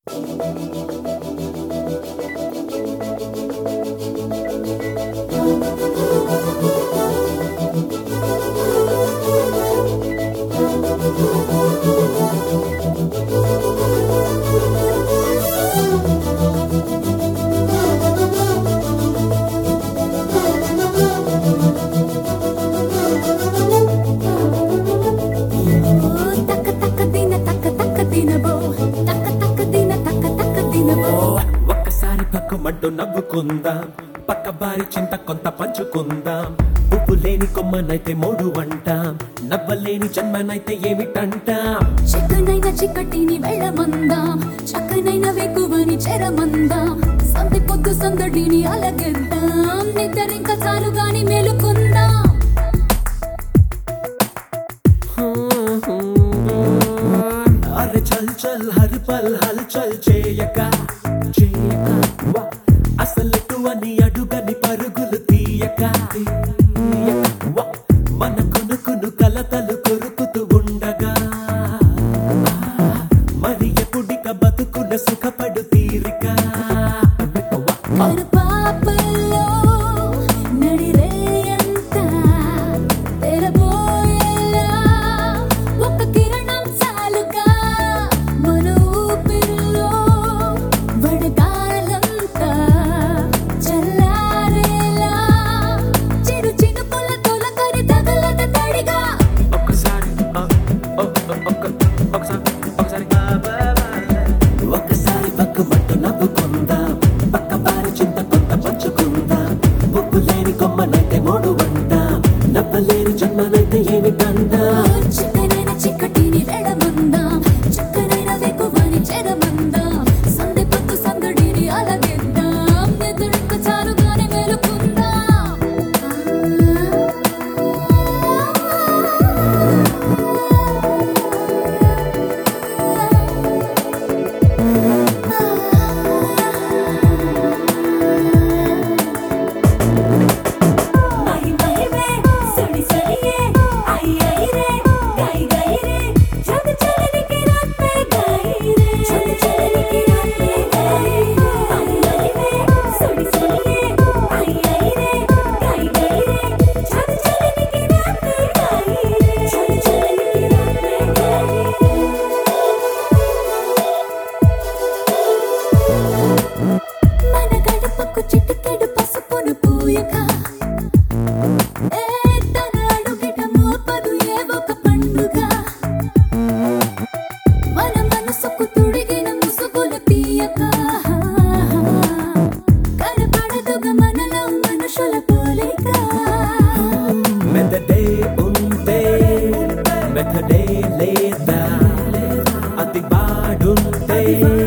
తక్క తక్క దిన తక్క తక్క దినబో తక్క తక్క దిన తక్క తక్క దినబో ఒక్కసారి పక్కమంటూ నవ్వుకుందాం పక్క బారి చింత కొంత పంచుకుందాం పువ్వు లేని కొమ్మనైతే మూడు అంటాం నవ్వలేని జన్మనైతే ఏమిటంటాం చిక్కనైన చిక్కటిని వెళ్ళమందాం చక్కనైన వెక్కువని చెరమందాం సంతి పొద్దు సందడిని అలగెద్దాం నిద్రింక చాలు గాని మేలుకుందాం అరే చల్ చల్ హర్ పల్ హల్ చల్ చేయక చేయక వా. అసలెటు అని అడుగని పరుగులు తీయక తీయక వా. మన కొనుకును కలతలు కొరుకుతూ ఉండగా మరి ఎప్పుడిక బతుకున సుఖపడు తీరిక వా. కనుపాపల్లో నడిరేయంతా తెరబోయేలా ఒక కిరణం చాలుగా మన ఊపిరిలో వడగాలంతా చల్లారేలా చిరు చినుకుల తొలకరి తగలద తడిగా ఒక్కసారి ఆ, ఒ- ఒ- ఒక్క- ఒకసారి ఒకసారి ఒకసారి పక్కబట్టు నవ్వుకుందాం పక్క బారి చింత కొంత పంచుకుందాం ముప్పు లేని కొమ్మనైతే మూడు అంటాం నవ్వలేని జన్మనైతే ఏమిటంటాం చిక్కనైన చిక్కటిని వెళ్ళమందాం చక్కనైన వెకువని చెరమందాం సందె పొత్తు సందడిని అలగెద్దాం నిద్రింక చాలుగానే మహి మహి రే సుడి సడి రే आई आई रे गाई गाई रे जग चलने की रात में गाई रे जग चलने की रात में गाई आई आई रे सुडी सुडी रे आई आई रे गाई गाई रे जग चलने की रात में गाई रे जग चलने की रात में गाई మన గడపకు చిటికెడు పసుపును పూయగా ఏ తన అడుగిట మోపదు ఏ ఒక పండుగ మన మనసుకు తుడిగిన ముసుగులు తీయక కనపడదుగా మనలో మనుషుల పోలిక మెదడే ఉంటే మెదడే లేదా అది వాడుంటే